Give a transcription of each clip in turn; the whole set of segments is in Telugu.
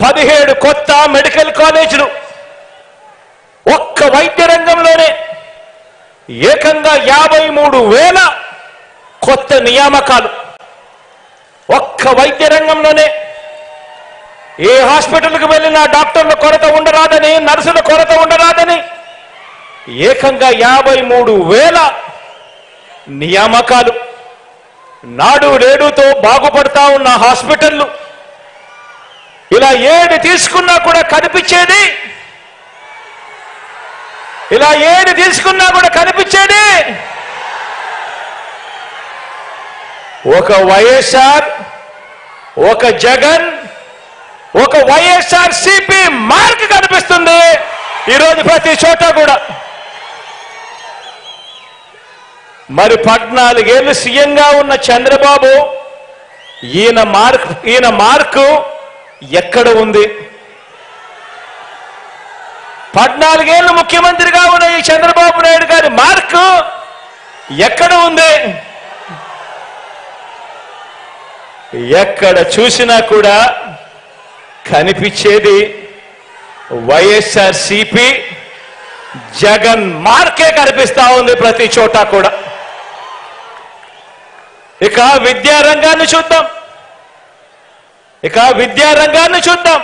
పదిహేడు కొత్త మెడికల్ కాలేజీలు ఒక్క వైద్య రంగంలోనే ఏకంగా యాభై మూడు వేల కొత్త నియామకాలు ఒక్క వైద్య రంగంలోనే ఏ హాస్పిటల్కి వెళ్ళినా డాక్టర్ల కొరత ఉండరాదని నర్సుల కొరత ఉండరాదని ఏకంగా యాభై మూడు వేల నియామకాలు నాడు నేడుతో బాగుపడతా ఉన్న హాస్పిటళ్ళు ఇలా ఏది తీసుకున్నా కూడా కనిపించేది ఇలా ఏది తీసుకున్నా కూడా కనిపించేది ఒక వైఎస్ఆర్ ఒక జగన్ ఒక వైఎస్ఆర్ సిపి మార్క్ కనిపిస్తుంది ఈరోజు ప్రతి చోట కూడా మరి పద్నాలుగేళ్లు సీఎంగా ఉన్న చంద్రబాబు ఈయన మార్క్ ఈయన మార్కు ఎక్కడ ఉంది పద్నాలుగేళ్లు ముఖ్యమంత్రిగా ఉన్న ఈ చంద్రబాబు నాయుడు గారి మార్కు ఎక్కడ ఉంది ఎక్కడ చూసినా కూడా కనిపించేది వైఎస్ఆర్ సిపి జగన్ మార్కే కనిపిస్తా ఉంది ప్రతి చోట కూడా ఇక విద్యారంగాన్ని చూద్దాం ఇక విద్యారంగాన్ని చూద్దాం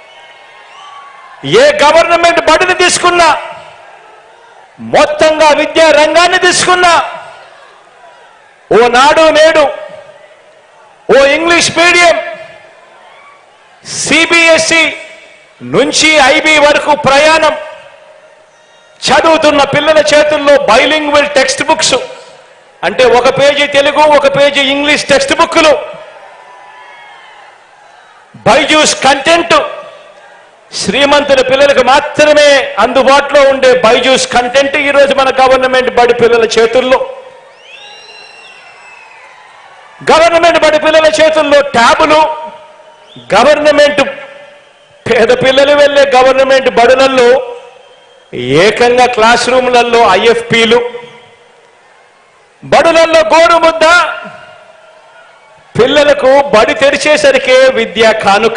ఏ గవర్నమెంట్ బడిని తీసుకున్నా మొత్తంగా విద్యా రంగాన్ని తీసుకున్నా ఓ నాడు నేడు ఓ ఇంగ్లీష్ మీడియం సిబిఎస్ఈ నుంచి ఐబీ వరకు ప్రయాణం చదువుతున్న పిల్లల చేతుల్లో బైలింగ్వల్ టెక్స్ట్ బుక్స్ అంటే ఒక పేజీ తెలుగు ఒక పేజీ ఇంగ్లీష్ టెక్స్ట్ బుక్లు బైజూస్ కంటెంట్ శ్రీమంతుల పిల్లలకు మాత్రమే అందుబాటులో ఉండే బైజూస్ కంటెంట్ ఈరోజు మన గవర్నమెంట్ బడి పిల్లల చేతుల్లో గవర్నమెంట్ బడి పిల్లల చేతుల్లో ట్యాబులు గవర్నమెంట్ పేద పిల్లలు వెళ్ళే గవర్నమెంట్ బడులలో ఏకంగా క్లాస్ రూమ్లలో ఐఎఫ్పీలు బడులలో గోరు ముద్ద పిల్లలకు బడి తెరిచేసరికే విద్యా కానుక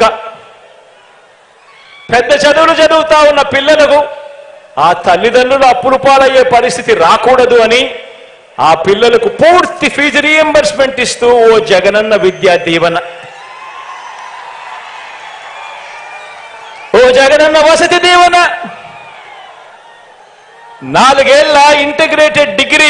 పెద్ద చదువులు చదువుతా ఉన్న పిల్లలకు ఆ తల్లిదండ్రులు అప్పులు పాలయ్యే పరిస్థితి రాకూడదు అని ఆ పిల్లలకు పూర్తి ఫీజు రీఎంబర్స్మెంట్ ఇస్తూ ఓ జగనన్న విద్యా దీవెన ఓ జగనన్న వసతి దీవెన నాలుగేళ్ల ఇంటిగ్రేటెడ్ డిగ్రీ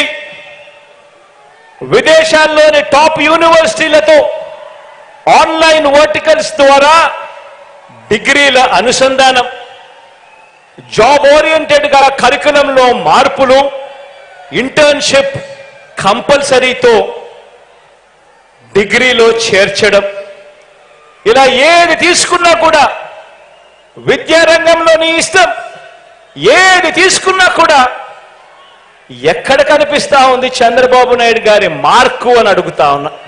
విదేశాల్లోని టాప్ యూనివర్సిటీలతో ఆన్లైన్ వర్టికల్స్ ద్వారా డిగ్రీల అనుసంధానం జాబ్ ఓరియంటెడ్ గా కరికులంలో మార్పులు ఇంటర్న్షిప్ కంపల్సరీతో డిగ్రీలో చేర్చడం ఇలా ఏది తీసుకున్నా కూడా విద్యారంగంలో నీ ఇష్టం ఏది తీసుకున్నా కూడా ఎక్కడ కనిపిస్తా ఉంది చంద్రబాబు నాయుడు గారి మార్కు అని అడుగుతా ఉన్నా